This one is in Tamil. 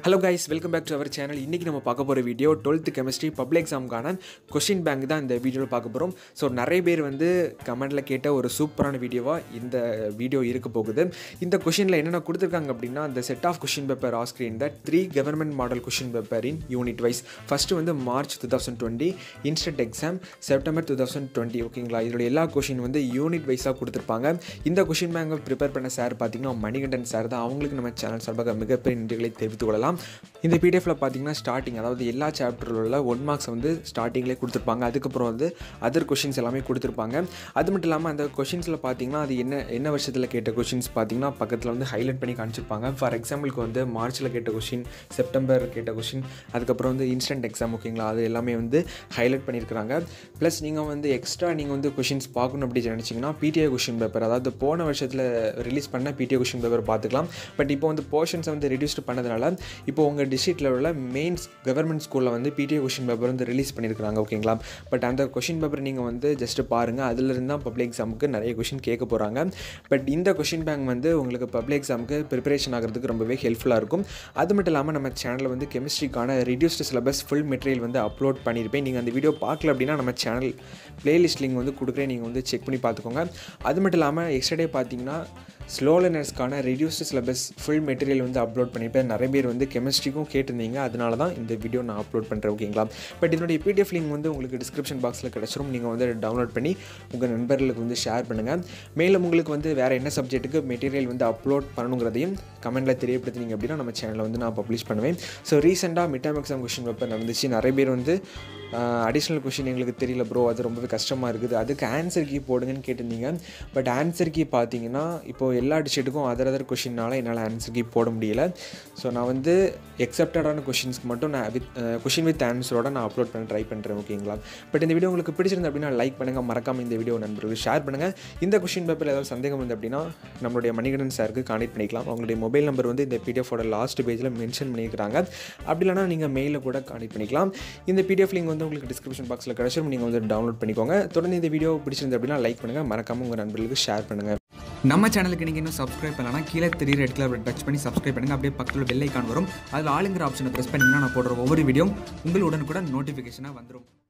hello guys welcome back to our channel இன்றைக்கி நம்ம பார்க்க போகிற வீடியோ டுவெல்த்து கெமிஸ்ட்ரி பப்ளிக் எக்ஸாமுக்கான கொஷின் பேங்க் தான் இந்த வீடியோவில் பார்க்க போகிறோம் ஸோ நிறைய பேர் வந்து கமெண்ட்டில் கேட்ட ஒரு சூப்பரான வீடியோவாக இந்த வீடியோ இருக்க போகுது இந்த கொஷினில் என்னென்ன கொடுத்துருக்காங்க அப்படின்னா இந்த செட் ஆஃப் கொஷின் பேப்பர் ஆஸ்கர் இந்த three government model question paper in unit wise first வந்து March two thousand twenty instant exam September two thousand twenty ஓகேங்களா இதோட எல்லா கொஷின் வந்து யூனிட் வைஸாக கொடுத்துருப்பாங்க இந்த கொஷின் பேங்கை ப்ரிப்பேர் பண்ண சார் பார்த்தீங்கன்னா மணிகண்டன் சார் தான் அவங்களுக்கு நம்ம சேனல் சார்பாக மிகப்பெரிய நன்றிகளை தெரிவித்துக் கொள்ளலாம் இந்த பிடிஎஃப்ல பார்த்தீங்கன்னா ஸ்டார்டிங் அதாவது எல்லா சாப்டரில் உள்ள ஒன் மார்க்ஸ் வந்து ஸ்டார்டிங்லேயே கொடுத்துருப்பாங்க அதுக்கப்புறம் வந்து அதர் கொஷின்ஸ் எல்லாமே கொடுத்துருப்பாங்க அது மட்டும் இல்லாமல் அந்த கொஷின்ஸில் பார்த்தீங்கன்னா அது என்ன என்ன வருஷத்தில் கேட்ட கொஷின்ஸ் பார்த்தீங்கன்னா பக்கத்தில் வந்து ஹைலைட் பண்ணி காமிச்சிருப்பாங்க ஃபார் எக்ஸாம்பிளுக்கு வந்து மார்ச்சில் கேட்ட கொஷின் செப்டம்பர் கேட்ட கொஷின் அதுக்கப்புறம் வந்து இன்ஸ்டன்ட் எக்ஸாம் ஓகேங்களா அது எல்லாமே வந்து ஹைலைட் பண்ணியிருக்கிறாங்க ப்ளஸ் நீங்கள் வந்து எக்ஸ்ட்ரா நீங்கள் வந்து கொஷின்ஸ் பார்க்கணும் அப்படின்னு நினச்சிங்கன்னா பிடிஏ கொஷின் பேப்பர் அதாவது போன வருஷத்தில் ரிலீஸ் பண்ண பிடிஏ கொஷின் பேப்பர் பார்த்துக்கலாம் பட் இப்போ வந்து போர்ஷன்ஸை வந்து ரெடியூஸ்ட் பண்ணதுனால இப்போ உங்கள் டிஸ்ட்ரிக்டில் உள்ள மெயின்ஸ் கவர்மெண்ட் ஸ்கூலில் வந்து பிடிஏ கொஷின் பேப்பர் வந்து ரிலீஸ் பண்ணியிருக்காங்க ஓகேங்களா பட் அந்த கொஷின் பேப்பர் நீங்கள் வந்து ஜஸ்ட்டு பாருங்கள் அதிலிருந்து தான் பப்ளிக் எக்ஸாமுக்கு நிறைய கொஷின் கேட்க போகிறாங்க பட் இந்த கொஷின் பேங்க் வந்து உங்களுக்கு பப்ளிக் எக்ஸாமுக்கு ப்ரிப்பரேஷன் ஆகிறதுக்கு ரொம்பவே ஹெல்ப்ஃபுல்லாக இருக்கும் அது மட்டும் இல்லாமல் நம்ம சேனலில் வந்து கெமிஸ்ட்ரிக்கான ரிடியூஸ்டு சிலபஸ் ஃபுல் மெட்டீரியல் வந்து அப்லோட் பண்ணியிருப்பேன் நீங்கள் அந்த வீடியோ பார்க்கல அப்படின்னா நம்ம சேனல் பிளேலிஸ்ட் லிங்க் வந்து கொடுக்குறேன் நீங்கள் வந்து செக் பண்ணி பார்த்துக்கோங்க அது மட்டும் இல்லாமல் எக்ஸ்டர்டே பார்த்தீங்கன்னா ஸ்லோ லேர்னர்ஸ்க்கான ரெடியூஸ்டு சிலபஸ் ஃபுல் மெட்டீரியல் வந்து அப்லோட் பண்ணியிருப்பேன் நிறைய பேர் வந்து கெமிஸ்ட்ரிக்கும் கேட்டிருந்தீங்க அதனால தான் இந்த வீடியோ நான் அப்லோட் பண்ணுறேன் ஓகேங்களா பட் இதனுடைய பிடிஎஃப் லிங்க் வந்து உங்களுக்கு டிஸ்கிரிப்ஷன் பாக்ஸில் கிடச்சிரும் நீங்கள் வந்து டவுன்லோட் பண்ணி உங்கள் நண்பர்களுக்கு வந்து ஷேர் பண்ணுங்கள் மேலும் உங்களுக்கு வந்து வேறு என்ன சப்ஜெக்ட்டுக்கு மெட்டீரியல் வந்து அப்லோட் பண்ணணுங்கிறதையும் கமெண்ட்டில் தெரியப்படுத்தினீங்க அப்படின்னா நம்ம சேனலில் வந்து நான் பப்ளிஷ் பண்ணுவேன் ஸோ ரீசெண்டாக mid term exam question paper நடந்துச்சு நிறைய பேர் வந்து அடிஷ்னல் கொஷின் எங்களுக்கு தெரியல ப்ரோ அது ரொம்பவே கஷ்டமாக இருக்குது அதுக்கு ஆன்சர் கீ போடுங்கன்னு கேட்டிருந்தீங்க பட் ஆன்சர் கீ பார்த்தீங்கன்னா இப்போது எல்லா டிஸ்ட்ரிக்ட்டுக்கும் அதர் அதர் கொஷினால் என்னால் ஆன்சர் கீ போட முடியல ஸோ நான் வந்து எக்ஸப்டடான கொஷின்ஸ்க்கு மட்டும் நான் வித் கொஷின் வித் ஆன்சரோட நான் அப்லோட் பண்ண ட்ரை பண்ணுறேன் ஓகேங்களா பட் இந்த வீடியோ உங்களுக்கு பிடிச்சிருந்த அப்படின்னா லைக் பண்ணுங்கள் மறக்காமல் இந்த வீடியோ நண்பர்களுக்கு ஷேர் பண்ணுங்கள் இந்த கொஷின் பேப்பரில் ஏதாவது சந்தேகம் வந்து அப்படின்னா நம்மளுடைய மணிகண்டன் சாருக்கு கான்டெக்ட் பண்ணிக்கலாம் அவங்களுடைய மொபைல் நம்பர் வந்து இந்த பிடிஎஃபோட லாஸ்ட் பேஜில் மென்ஷன் பண்ணியிருக்காங்க அப்படி இல்லைனா நீங்கள் மெயிலில் கூட கான்டெக்ட் பண்ணிக்கலாம் இந்த பிடிஎஃப் லிங்க் வந்து உங்களுக்கு டிஸ்கிரிப்ஷன் பாக்ஸில் கிடச்சிரும் நீங்கள் வந்து டவுன்லோட் பண்ணிக்கோங்க தொடர்ந்து இந்த வீடியோ பிடிச்சிருந்தது அப்படின்னா லைக் பண்ணுங்கள் மறக்காமல் உங்கள் நண்பர்களுக்கு ஷேர் பண்ணுங்கள் நம்ம சேனலுக்கு நீங்கள் இன்னும் சப்ஸ்கிரைப் பண்ணலாம் கீழே தெரியுற ரெட் கலர் டச் பண்ணி சப்ஸ்கிரைப் பண்ணுங்கள் அப்படியே பக்கத்தில் பெல் ஐக்கான் வரும் அதில் ஆளுங்கிற ஆப்ஷனை ப்ரெஸ் பண்ணிங்கன்னா நான் போடுற ஒவ்வொரு வீடியோ உங்களுடன் கூட நோட்டிஃபிகேஷனாக வந்துடும்